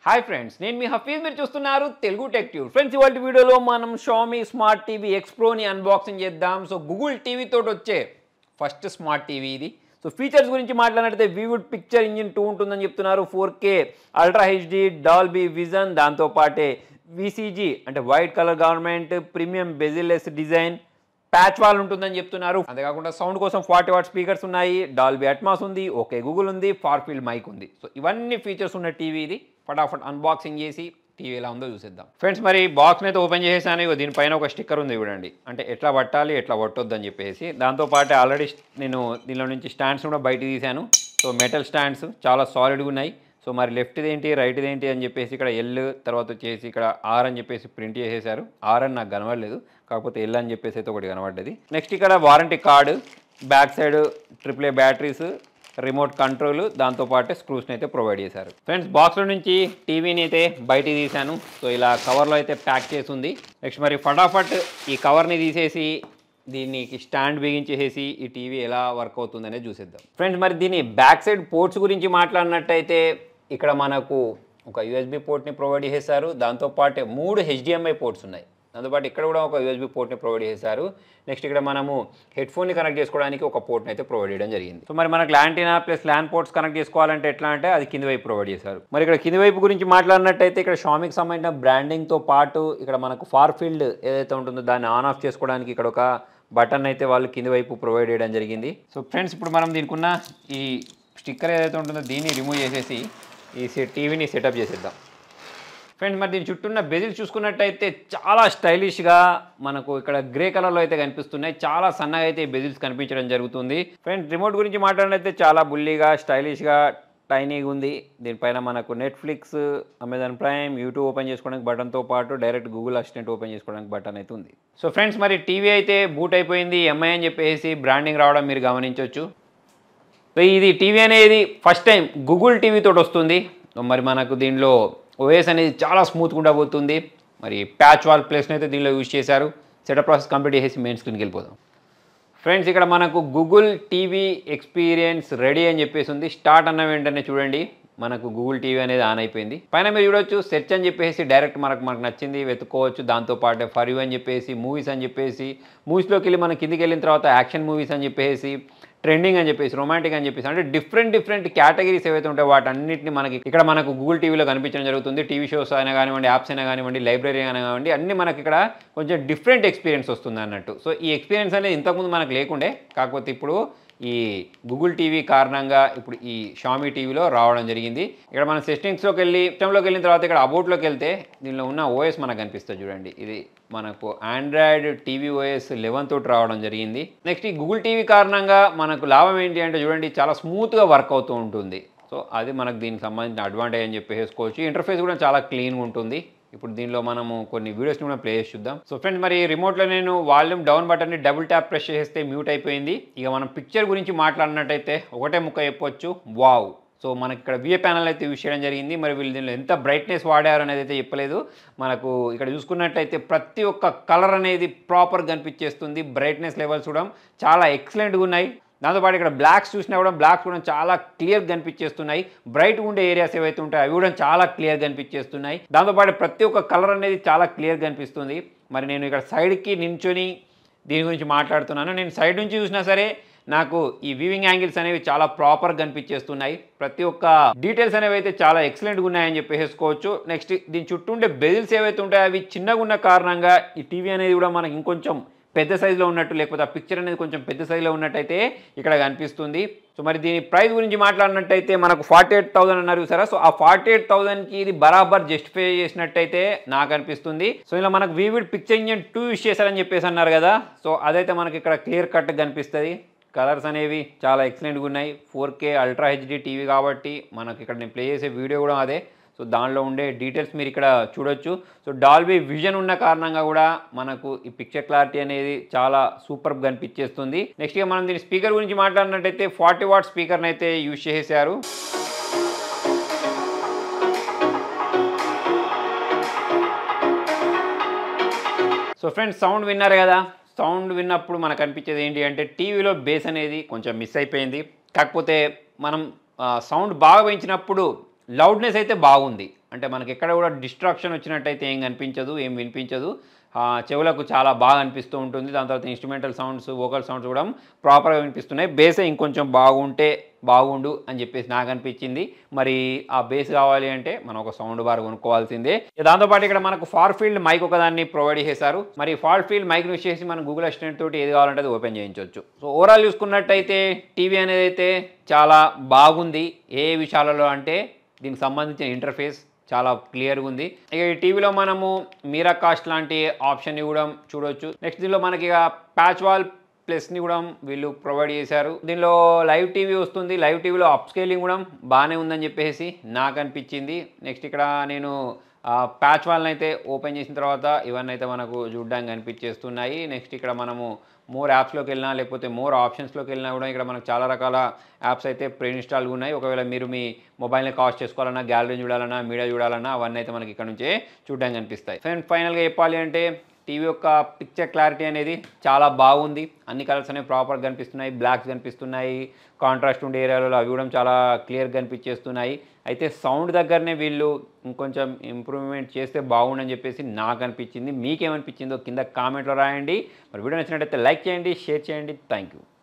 hi friends నేను మీ హఫీజ్ మీరు చూస్తున్నారు తెలుగు టెక్ ట్యూబ్ ఫ్రెండ్స్ ఇవాళ వీడియోలో మనం షామీ స్మార్ట్ టీవీ ఎక్స్ ప్రోని అన్బాక్సింగ్ చేద్దాం సో గూగుల్ టీవీ తోటి వచ్చే ఫస్ట్ స్మార్ట్ టీవీ ఇది సో ఫీచర్స్ గురించి మాట్లాడితే వివిడ్ పిక్చర్ ఇంజిన్ టూ ఉంటుందని చెప్తున్నారు four K ultra HD Dolby vision దాంతోపాటే విసిజీ అంటే white colour government premium bezelless design patch wall ఉంటుందని చెప్తున్నారు అంతేకాకుండా సౌండ్ కోసం ఫార్టీ వాట్ స్పీకర్స్ ఉన్నాయి డాల్బీ అట్మాస్ ఉంది ఓకే గూగుల్ ఉంది ఫార్ ఫీల్డ్ మైక్ ఉంది సో ఇవన్నీ ఫీచర్స్ ఉన్న టీవీ ఇది ఫటాఫట్ అన్బాక్సింగ్ చేసి టీవీ ఎలా ఉందో చూసేద్దాం ఫ్రెండ్స్ మరి బాక్స్ అయితే ఓపెన్ చేసేసాను ఇగో దీనిపైన ఒక స్టిక్కర్ ఉంది చూడండి అంటే ఎట్లా పట్టాలి ఎట్లా పట్టొద్దు అని చెప్పేసి దాంతోపాటు ఆల్రెడీ నేను దీనిలో నుంచి స్టాండ్స్ కూడా బయట తీశాను సో మెటల్ స్టాండ్స్ చాలా సాలిడ్గా ఉన్నాయి సో మరి లెఫ్ట్ది ఏంటి రైట్ది ఏంటి అని చెప్పేసి ఇక్కడ ఎల్ తర్వాత వచ్చేసి ఇక్కడ ఆర్ అని చెప్పేసి ప్రింట్ చేసేసారు ఆర్ అని నాకు కనబడలేదు కాకపోతే ఎల్ అని చెప్పేసి అయితే ఒకటి కనబడ్డది నెక్స్ట్ ఇక్కడ warranty card back side triple A batteries remote control దాంతోపాటు స్క్రూస్ని అయితే ప్రొవైడ్ చేశారు ఫ్రెండ్స్ బాక్స్లో నుంచి టీవీని అయితే బయటికి తీశాను సో ఇలా కవర్లో అయితే ప్యాక్ చేసి ఉంది నెక్స్ట్ మరి ఫటాఫట్ ఈ కవర్ని తీసేసి దీనికి స్టాండ్ బిగించేసేసి ఈ టీవీ ఎలా వర్క్ అవుతుందనే చూసేద్దాం ఫ్రెండ్స్ మరి దీని బ్యాక్ సైడ్ పోర్ట్స్ గురించి మాట్లాడినట్టయితే ఇక్కడ మనకు ఒక యూఎస్బి పోర్ట్ని ప్రొవైడ్ చేశారు దాంతోపాటు మూడు హెచ్డిఎంఐ పోర్ట్స్ ఉన్నాయి దాంతోపాటు ఇక్కడ కూడా ఒక యూఎస్బి పోర్ట్ని ప్రొవైడ్ చేశారు నెక్స్ట్ ఇక్కడ మనము హెడ్ ఫోన్ని కనెక్ట్ చేసుకోవడానికి ఒక పోర్ట్ని అయితే ప్రొవైడ్ చేయడం జరిగింది సో మరి మనకు ల్యాంటీనా ప్లస్ ల్యాన్ పోర్ట్స్ కనెక్ట్ చేసుకోవాలంటే ఎట్లా అంటే అది కింది వైపు ప్రొవైడ్ చేశారు మరి ఇక్కడ కింది వైపు గురించి మాట్లాడినట్టయితే ఇక్కడ షామికి సంబంధించిన బ్రాండింగ్తో పాటు ఇక్కడ మనకు ఫార్ ఫీల్డ్ ఏదైతే ఉంటుందో దాన్ని ఆన్ ఆఫ్ చేసుకోవడానికి ఇక్కడ ఒక బటన్ అయితే వాళ్ళు కింది వైపు ప్రొవైడ్ చేయడం జరిగింది సో ఫ్రెండ్స్ ఇప్పుడు మనం దీనికి ఉన్న ఈ స్టిక్కర్ ఏదైతే ఉంటుందో దీన్ని రిమూవ్ చేసేసి ఈ టీవీని సెటప్ చేసేద్దాం ఫ్రెండ్స్ మరి దీని చుట్టూ ఉన్న బెజిల్ చూసుకున్నట్టయితే చాలా స్టైలిష్గా మనకు ఇక్కడ గ్రే కలర్లో అయితే కనిపిస్తున్నాయి చాలా సన్నగా అయితే ఈ బెజిల్స్ కనిపించడం జరుగుతుంది ఫ్రెండ్స్ రిమోట్ గురించి మాట్లాడినైతే చాలా బుల్లీగా స్టైలిష్గా టైనీగా ఉంది దీనిపైన మనకు Netflix Amazon Prime YouTube open చేసుకోవడానికి బటన్తో పాటు డైరెక్ట్ గూగుల్ అసిస్టెంట్ ఓపెన్ చేసుకోవడానికి బటన్ అయితే ఉంది సో ఫ్రెండ్స్ మరి టీవీ అయితే బూట్ అయిపోయింది ఎంఐ అని చెప్పేసి బ్రాండింగ్ రావడం మీరు గమనించవచ్చు సో ఇది టీవీ అనేది ఫస్ట్ టైం గూగుల్ టీవీ తోటి వస్తుంది సో మరి మనకు దీనిలో ఓఎస్ అనేది చాలా స్మూత్గా ఉండబోతుంది మరి ప్యాచ్ వాల్ ప్లేస్ని అయితే దీనిలో యూజ్ చేశారు సెటప్ ప్రాసెస్ కంప్లీట్ చేసి మెయిన్ స్క్రీన్కి వెళ్ళిపోదాం ఫ్రెండ్స్ ఇక్కడ మనకు గూగుల్ టీవీ ఎక్స్పీరియన్స్ రెడీ అని చెప్పేసి ఉంది స్టార్ట్ అన్న వెంటనే చూడండి మనకు గూగుల్ టీవీ అనేది ఆన్ అయిపోయింది పైన మీరు చూడొచ్చు సెర్చ్ అని చెప్పేసి డైరెక్ట్ మనకు మనకు నచ్చింది వెతుక్కోవచ్చు దాంతోపాటు ఫర్ యూ అని చెప్పేసి మూవీస్ అని చెప్పేసి మూవీస్లోకి వెళ్ళి మనం కిందికి వెళ్ళిన తర్వాత యాక్షన్ మూవీస్ అని చెప్పేసి ట్రెండింగ్ అని చెప్పేసి రొమాంటిక్ అని చెప్పేసి అంటే డిఫరెంట్ డిఫరెంట్ కేటగిరీస్ ఏవైతే ఉంటాయో వాటన్నిటిని మనకి ఇక్కడ మనకు గూగుల్ టీవీలో కనిపించడం జరుగుతుంది టీవీ షోస్ అయినా కానివ్వండి యాప్స్ అయినా కానివ్వండి లైబ్రరీ అయినా కానివ్వండి అన్ని మనకి ఇక్కడ కొంచెం డిఫరెంట్ ఎక్స్పీరియన్స్ వస్తుంది అన్నట్టు సో ఈ ఎక్స్పీరియన్స్ అనేది ఇంతకుముందు మనకు లేకుండే కాకపోతే ఇప్పుడు ఈ గూగుల్ టీవీ కారణంగా ఇప్పుడు ఈ షామీ టీవీలో రావడం జరిగింది ఇక్కడ మనం సెట్టింగ్స్లోకి వెళ్ళి సిస్టంలోకి వెళ్ళిన తర్వాత ఇక్కడ అబౌట్లోకి వెళ్తే దీనిలో ఉన్న ఓఎస్ మనకు కనిపిస్తుంది చూడండి ఇది మనకు ఆండ్రాయిడ్ టీవీ ఓఎస్ లెవెన్ తోటి రావడం జరిగింది నెక్స్ట్ ఈ గూగుల్ టీవీ కారణంగా మనకు లాభం ఏంటి అంటే చూడండి చాలా స్మూత్గా వర్క్ అవుతూ ఉంటుంది సో అది మనకు దీనికి సంబంధించిన అడ్వాంటేజ్ అని చెప్పేసుకోవచ్చు ఇంటర్ఫేస్ కూడా చాలా క్లీన్గా ఉంటుంది ఇప్పుడు దీనిలో మనము కొన్ని వీడియోస్ని కూడా ప్లే చేసి చూద్దాం సో ఫ్రెండ్స్ మరి రిమోట్లో నేను వాల్యూమ్ డౌన్ బటన్ని డబుల్ ట్యాప్ ప్రెస్ చేస్తే మ్యూట్ అయిపోయింది ఇక మనం పిక్చర్ గురించి మాట్లాడినట్టయితే ఒకటే ముక్క చెప్పొచ్చు వావ్ సో మనకి ఇక్కడ విఏ ప్యానల్ అయితే యూజ్ చేయడం జరిగింది మరి వీళ్ళు దీనిలో ఎంత బ్రైట్నెస్ వాడారు అనేది అయితే చెప్పలేదు మనకు ఇక్కడ చూసుకున్నట్టయితే ప్రతి ఒక్క కలర్ అనేది ప్రాపర్ కనిపించేస్తుంది బ్రైట్నెస్ లెవెల్స్ కూడా చాలా ఎక్సలెంట్గా ఉన్నాయి దాంతోపాటు ఇక్కడ బ్లాక్స్ చూసినా కూడా బ్లాక్స్ కూడా చాలా క్లియర్ కనిపించేస్తున్నాయి బ్రైట్ ఉండే ఏరియాస్ ఏవైతే ఉంటాయో అవి కూడా చాలా క్లియర్ కనిపించేస్తున్నాయి దాంతోపాటు ప్రతి ఒక్క కలర్ అనేది చాలా క్లియర్ కనిపిస్తుంది మరి నేను ఇక్కడ సైడ్కి నించొని దీని గురించి మాట్లాడుతున్నాను నేను సైడ్ నుంచి చూసినా సరే నాకు ఈ వీవింగ్ యాంగిల్స్ అనేవి చాలా ప్రాపర్ కనిపించేస్తున్నాయి ప్రతి ఒక్క డీటెయిల్స్ అనేవి అయితే చాలా ఎక్సలెంట్గా ఉన్నాయని చెప్పేసుకోవచ్చు నెక్స్ట్ దీని చుట్టూ ఉండే బెజిల్స్ ఏవైతే ఉంటాయో అవి చిన్నగా ఉన్న కారణంగా ఈ టీవీ అనేది కూడా మనకి ఇంకొంచెం పెద్ద సైజులో ఉన్నట్టు లేకపోతే ఆ పిక్చర్ అనేది కొంచెం పెద్ద సైజులో ఉన్నట్టయితే ఇక్కడ కనిపిస్తుంది సో మరి దీని ప్రైస్ గురించి మాట్లాడినట్టయితే మనకు ఫార్టీ ఎయిట్ థౌసండ్ అన్నారు సరే సో ఆ ఫార్టీ ఎయిట్ థౌసండ్కి ఇది బరాబర్ జస్టిఫై చేసినట్టయితే నాకు అనిపిస్తుంది సో ఇలా మనకు vivid picture engine two use చేశారని చెప్పేసి అన్నారు కదా సో అదైతే మనకి ఇక్కడ క్లియర్ కట్ కనిపిస్తుంది కలర్స్ అనేవి చాలా ఎక్సలెంట్గా ఉన్నాయి four K ultra HD TV కాబట్టి మనకి ఇక్కడ నేను ప్లే చేసే వీడియో కూడా అదే సో దానిలో ఉండే డీటెయిల్స్ మీరు ఇక్కడ చూడొచ్చు సో డాల్బీ విజన్ ఉన్న కారణంగా కూడా మనకు ఈ పిక్చర్ క్లారిటీ అనేది చాలా సూపర్గా కనిపించేస్తుంది నెక్స్ట్గా మనం దీని స్పీకర్ గురించి మాట్లాడినట్టయితే ఫార్టీ వాట్ స్పీకర్ని అయితే యూజ్ చేశారు సో ఫ్రెండ్స్ సౌండ్ విన్నారు కదా సౌండ్ విన్నప్పుడు మనకు అనిపించేది ఏంటి అంటే టీవీలో బేస్ అనేది కొంచెం మిస్ అయిపోయింది కాకపోతే మనం సౌండ్ బాగా పెంచినప్పుడు లౌడ్నెస్ అయితే బాగుంది అంటే మనకి ఎక్కడ కూడా డిస్ట్రాక్షన్ వచ్చినట్టయితే ఏం కనిపించదు ఏం వినిపించదు ఆ, చెవులకు చాలా బాగా అనిపిస్తూ ఉంటుంది దాని తర్వాత ఇన్స్ట్రుమెంటల్ సౌండ్స్ వోకల్ సౌండ్స్ కూడా ప్రాపర్గా వినిపిస్తున్నాయి బేసే ఇంకొంచెం బాగుంటే బాగుండు అని చెప్పేసి నాకు అనిపించింది మరి ఆ బేస్ కావాలి అంటే మనం ఒక సౌండ్ బార్ కొనుక్కోవాల్సిందే ఇక దాంతోపాటు ఇక్కడ మనకు ఫార్ ఫీల్డ్ మైక్ ఒకదాన్ని ప్రొవైడ్ చేశారు మరి ఫార్ ఫీల్డ్ మైక్ యూస్ చేసి మనం గూగుల్ అసిస్టెంట్ తోటి ఏది కావాలంటే అది ఓపెన్ చేయించవచ్చు సో ఓవరాల్ చూసుకున్నట్టయితే టీవీ అనేది అయితే చాలా బాగుంది ఏ విషయాలలో అంటే దీనికి సంబంధించిన ఇంటర్ఫేస్ చాలా క్లియర్గా ఉంది ఇక ఈ టీవీలో మనము మీరా కాస్ట్ లాంటి ఆప్షన్ని కూడా చూడొచ్చు నెక్స్ట్ దీనిలో మనకి ఇక ప్యాచ్ వాల్ ప్లస్ని కూడా వీళ్ళు ప్రొవైడ్ చేశారు దీనిలో లైవ్ టీవీ వస్తుంది లైవ్ టీవీలో అప్ స్కేలింగ్ కూడా బాగానే ఉందని చెప్పేసి నాకు అనిపించింది నెక్స్ట్ ఇక్కడ నేను ప్యాచ్ వాళ్ళని అయితే ఓపెన్ చేసిన తర్వాత ఇవన్నీ అయితే మనకు చూడడానికి కనిపించేస్తున్నాయి నెక్స్ట్ ఇక్కడ మనము మోర్ యాప్స్లోకి వెళ్ళినా లేకపోతే మోర్ ఆప్షన్స్లోకి వెళ్ళినా కూడా ఇక్కడ మనకు చాలా రకాల యాప్స్ అయితే ప్రీ ఇన్స్టాల్ ఉన్నాయి ఒకవేళ మీరు మీ మొబైల్ని కాస్ట్ చేసుకోవాలన్నా గ్యాలరీ చూడాలన్నా మీడియా చూడాలన్నా అవన్నీ అయితే మనకి ఇక్కడ నుంచే చూడడానికి కనిపిస్తాయి అండ్ ఫైనల్గా చెప్పాలి అంటే టీవీ యొక్క పిక్చర్ క్లారిటీ అనేది చాలా బాగుంది అన్ని కలర్స్ అనేవి ప్రాపర్గా కనిపిస్తున్నాయి బ్లాక్స్ కనిపిస్తున్నాయి కాంట్రాస్ట్ ఉండే ఏరియాలలో అవి కూడా చాలా క్లియర్గా కనిపించేస్తున్నాయి అయితే సౌండ్ దగ్గరనే వీళ్ళు ఇంకొంచెం ఇంప్రూవ్మెంట్ చేస్తే బాగుండని చెప్పేసి నాకు అనిపించింది మీకేమనిపించిందో కింద కామెంట్లో రాయండి మరి వీడియో నచ్చినట్టయితే లైక్ చేయండి షేర్ చేయండి థ్యాంక్ యూ